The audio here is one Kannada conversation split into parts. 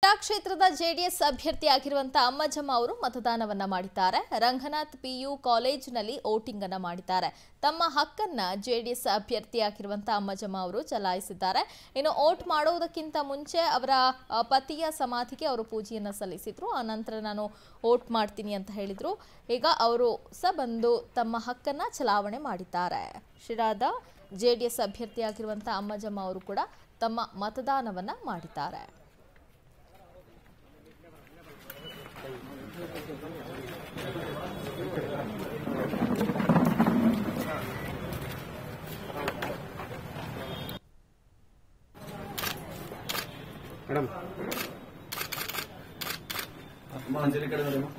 ಶಿರಾ ಕ್ಷೇತ್ರದ ಜೆಡಿಎಸ್ ಅಭ್ಯರ್ಥಿಯಾಗಿರುವಂತಹ ಅಮ್ಮಜಮ್ಮ ಅವರು ಮತದಾನವನ್ನ ಮಾಡಿದ್ದಾರೆ ರಂಗನಾಥ್ ಪಿಯು ಕಾಲೇಜಿನಲ್ಲಿ ವೋಟಿಂಗ್ ಅನ್ನ ಮಾಡಿದ್ದಾರೆ ತಮ್ಮ ಹಕ್ಕನ್ನ ಜೆಡಿಎಸ್ ಅಭ್ಯರ್ಥಿಯಾಗಿರುವಂತಹ ಅಮ್ಮಜಮ್ಮ ಅವರು ಚಲಾಯಿಸಿದ್ದಾರೆ ಇನ್ನು ವೋಟ್ ಮಾಡುವುದಕ್ಕಿಂತ ಮುಂಚೆ ಅವರ ಆ, ಪತಿಯ ಸಮಾಧಿಗೆ ಅವರು ಪೂಜೆಯನ್ನ ಸಲ್ಲಿಸಿದ್ರು ಆ ನಂತರ ನಾನು ವೋಟ್ ಮಾಡ್ತೀನಿ ಅಂತ ಹೇಳಿದ್ರು ಈಗ ಅವರು ಸಹ ಬಂದು ತಮ್ಮ ಹಕ್ಕನ್ನ ಚಲಾವಣೆ ಮಾಡಿದ್ದಾರೆ ಶಿರಾದ ಜೆಡಿಎಸ್ ಅಭ್ಯರ್ಥಿಯಾಗಿರುವಂತಹ ಅಮ್ಮಜಮ್ಮ ಅವರು ಕೂಡ ತಮ್ಮ ಮತದಾನವನ್ನ ಮಾಡಿದ್ದಾರೆ ಮೇಡಮ್ ಅಮ್ಮ ಅಂಜಲಿ ಕಡೆ ನೋಡಮ್ಮ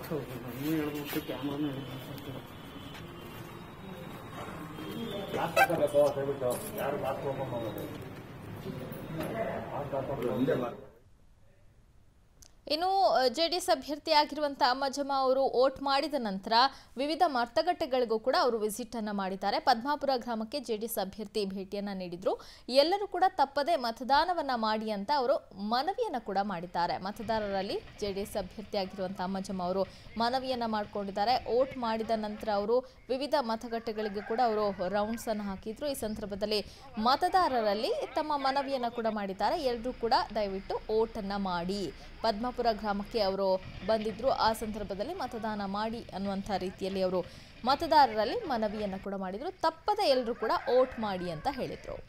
ಇನ್ನು ಜೆಡಿಎಸ್ ಅಭ್ಯರ್ಥಿಯಾಗಿರುವಂತಹ ಅಮ್ಮಜಮ್ಮ ಅವರು ವೋಟ್ ಮಾಡಿದ ನಂತರ ವಿವಿಧ ಮತಗಟ್ಟೆಗಳಿಗೂ ಕೂಡ ಅವರು ವಿಸಿಟ್ ಅನ್ನ ಮಾಡಿದ್ದಾರೆ ಪದ್ಮಾಪುರ ಗ್ರಾಮಕ್ಕೆ ಜೆಡಿಎಸ್ ಅಭ್ಯರ್ಥಿ ಭೇಟಿಯನ್ನ ನೀಡಿದ್ರು ಎಲ್ಲರೂ ಕೂಡ ತಪ್ಪದೆ ಮತದಾನವನ್ನ ಮಾಡಿ ಅಂತ ಅವರು ಮನವಿಯನ್ನ ಕೂಡ ಮಾಡಿದ್ದಾರೆ ಮತದಾರರಲ್ಲಿ ಜೆಡಿಎಸ್ ಅಭ್ಯರ್ಥಿಯಾಗಿರುವಂತಹ ಅಮ್ಮಜಮ್ಮ ಅವರು ಮನವಿಯನ್ನ ಮಾಡಿಕೊಂಡಿದ್ದಾರೆ ವೋಟ್ ಮಾಡಿದ ನಂತರ ಅವರು ವಿವಿಧ ಮತಗಟ್ಟೆಗಳಿಗೆ ಕೂಡ ಅವರು ರೌಂಡ್ಸ್ ಅನ್ನು ಹಾಕಿದ್ರು ಈ ಸಂದರ್ಭದಲ್ಲಿ ಮತದಾರರಲ್ಲಿ ತಮ್ಮ ಮನವಿಯನ್ನ ಕೂಡ ಮಾಡಿದ್ದಾರೆ ಎಲ್ಲರೂ ಕೂಡ ದಯವಿಟ್ಟು ವೋಟ್ ಅನ್ನ ಮಾಡಿ ಪದ್ಮಾಪುರ ಗ್ರಾಮಕ್ಕೆ ಅವರು ಬಂದಿದ್ರು ಆ ಸಂದರ್ಭದಲ್ಲಿ ಮತದಾನ ಮಾಡಿ ಅನ್ನುವಂಥ ರೀತಿಯಲ್ಲಿ ಅವರು ಮತದಾರರಲ್ಲಿ ಮನವಿಯನ್ನ ಕೂಡ ಮಾಡಿದ್ರು ತಪ್ಪದೆ ಎಲ್ಲರೂ ಕೂಡ ವೋಟ್ ಮಾಡಿ ಅಂತ ಹೇಳಿದ್ರು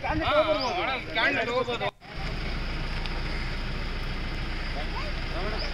ಕ್ಯಾಂಡಿಡೇಟ್ ಹೋಗ್ಬೋದು